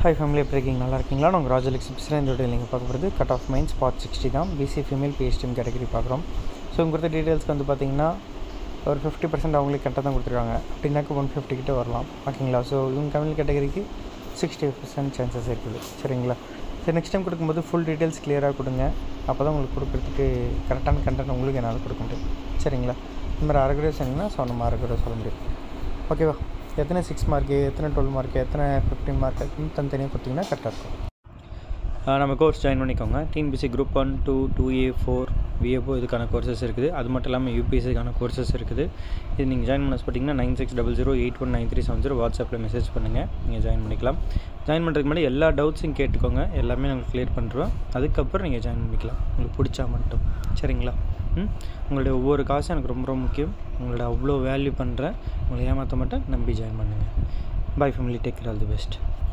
high family எப்படி இருக்கீங்க நல்லா இருக்கீங்களா நாங்கள் ராஜல் எக்ஸிபிஷன் இந்த வீடியோ நீங்கள் பார்க்க போகிறது cut off mind spot sixty தான் பிசி ஃபீமேல் பிஹெச்டிஎம் கேட்டகரி பார்க்குறோம் ஸோ உங்க கொடுத்த டீட்டெயில்ஸ்க்கு வந்து பார்த்தீங்கன்னா ஒரு ஃபிஃப்டி பர்சன்ட் அவங்களுக்கு கரெக்டாக தான் கொடுத்துருக்காங்க அப்படின்னாக்க ஒன் ஃபிஃப்டி கிட்ட வரலாம் ஓகேங்களா ஸோ இவங்க தமிழ் கேட்டகரிக்கு சிக்ஸ்டி பர்சன்ட் சான்சஸ் இருக்குது சரிங்களா சரி நெக்ஸ்ட் டைம் கொடுக்கும்போது ஃபுல் டீட்டெயில்ஸ் கிளியராக கொடுங்க அப்போ தான் உங்களுக்கு கொடுக்குறதுக்கு கரெக்டான கண்டென்ட் உங்களுக்கு என்னால் கொடுக்க முடியும் சரிங்களா இந்த மாதிரி அரைக்குறை சொன்னீங்கன்னா ஸோ நம்ம அரைக்குறை சொல்ல முடியும் ஓகேவா எத்தனை சிக்ஸ் மார்க்கு எத்தனை டுவெல் மார்க்கு எத்தனை ஃபிஃப்டீன் மார்க்கு தனித்தனியாக கொடுத்தீங்கன்னா கரெக்டாக இருக்கும் நம்ம கோர்ஸ் ஜாயின் பண்ணிக்கோங்க TNPSC group one two two A four VAO இதுக்கான கோர்சஸ் இருக்குது அது மட்டும் இல்லாமல் யூபிஎஸ்சிக்கான கோர்சஸ் இருக்குது இது நீங்கள் ஜாயின் பண்ண பார்த்தீங்கன்னா nine six double zero eight one nine three seven zero வாட்ஸ்அப்பில் மெசேஜ் பண்ணுங்கள் நீங்கள் ஜாயின் பண்ணிக்கலாம் ஜாயின் பண்ணுறதுக்கு முன்னாடி எல்லா டவுட்ஸும் கேட்டுக்கோங்க எல்லாமே நாங்கள் க்ளியர் பண்ணுறோம் அதுக்கப்புறம் நீங்கள் ஜாயின் பண்ணிக்கலாம் உங்களுக்கு பிடிச்சா மட்டும் சரிங்களா ம் உங்களுடைய ஒவ்வொரு காசும் எனக்கு ரொம்ப ரொம்ப முக்கியம் உங்களோட அவ்வளோ வேல்யூ பண்ணுறேன் உங்களை ஏமாற்ற மாட்டேன் நம்பி ஜாயின் பண்ணுங்கள் bye family take care all the best